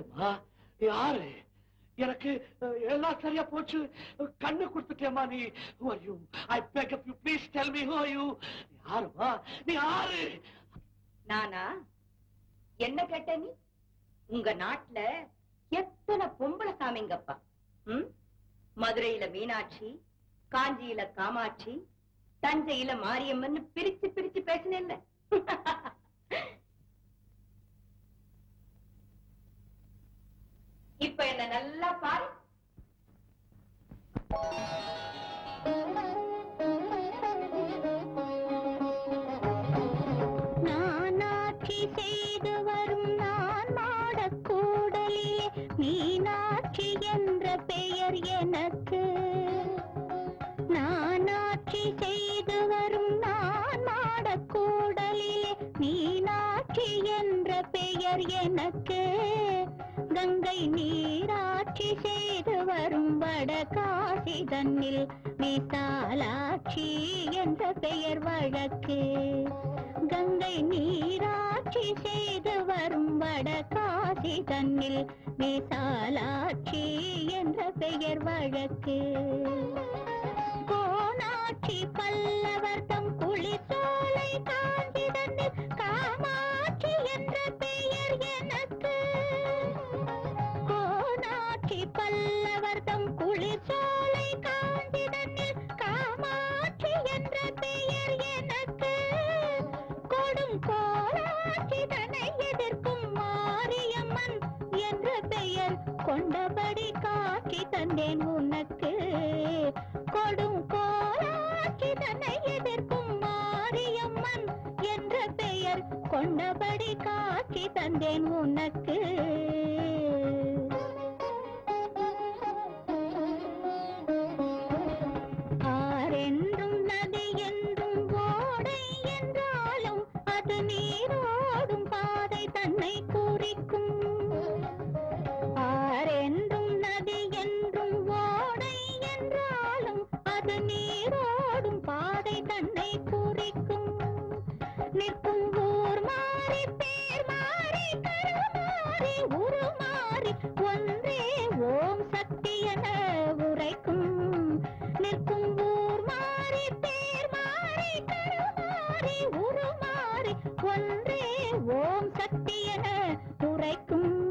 யாருமா யாரு எனக்கு அஹ், எல்லாம் சரியா போச்சு கண்ணு கொடுத்துட்டேமா நீ you I back up you please tell me who you யாருமா நீ யாரு நானா என்ன கேட்ட நீ உங்க நாட்டுல எத்தனை பொம்பளை சாமிங்கப்பா ம்? மதுரையில மீனாட்சி காஞ்சியில காமாட்சி தஞ்சையில மாரியம்மன் பிரிச்சு பிரிச்சு பேசினேன்ல இப்ப என்ன நல்லா பாரு நானாட்சி செய்து வரும் நான் மாடக்கூடலிலே மீனாட்சி என்ற பெயர் எனக்கு நானாட்சி செய்து வரும் நான் மாடக்கூடலிலே மீனாட்சி என்ற பெயர் எனக்கு கங்கை நீராட்சி செய்து வரும் வடகாசி தன்னில் விசாலாட்சி என்ற பெயர் வழக்கு கங்கை நீராட்சி செய்து வரும் வடகாசி தன்னில் விசாலாட்சி என்ற பெயர் வழக்கு கோணாட்சி பல்லவர் தம் குளிசோலை காஞ்சி தன்னில் காமாட்சி என்ற பெயர் எனக்கு கோணாட்சி பல்லவர் தம் குளிர்சோலை காஞ்சிடனில் காமாட்சி என்ற பெயர் எனக்கு கொடும் கோலாட்சி தன்னை எதிர்க்கும் மாரியம்மன் என்ற பெயர் கொண்டபடி காட்சி தந்தேன் உனக்கு கொடும் கோலாட்சி தன்னை எதிர்க்கும் மாரியம்மன் என்ற பெயர் கொண்டபடி காட்சி தந்தேன் உனக்கு ஆறென்றும் நதி என்றும் ஓடை என்றாலும் அது நீரோடும் பாதை தன்னை குறிக்கும் ஆறென்றும் நதி என்றும் ஓடை என்றாலும் அது நீரோடும் பாதை தன்னை குறிக்கும் நிற்கும் ஊர் மாறி பேர் மாறி கருமாறி உருமாறி ஒன்றே ஓம் சக்தி என உரைக்கும் நிற்கும் ஊர் மாறி பேர் மாறி கருமாறி உருமாறி ஒன்றே ஓம் சக்தி என உரைக்கும்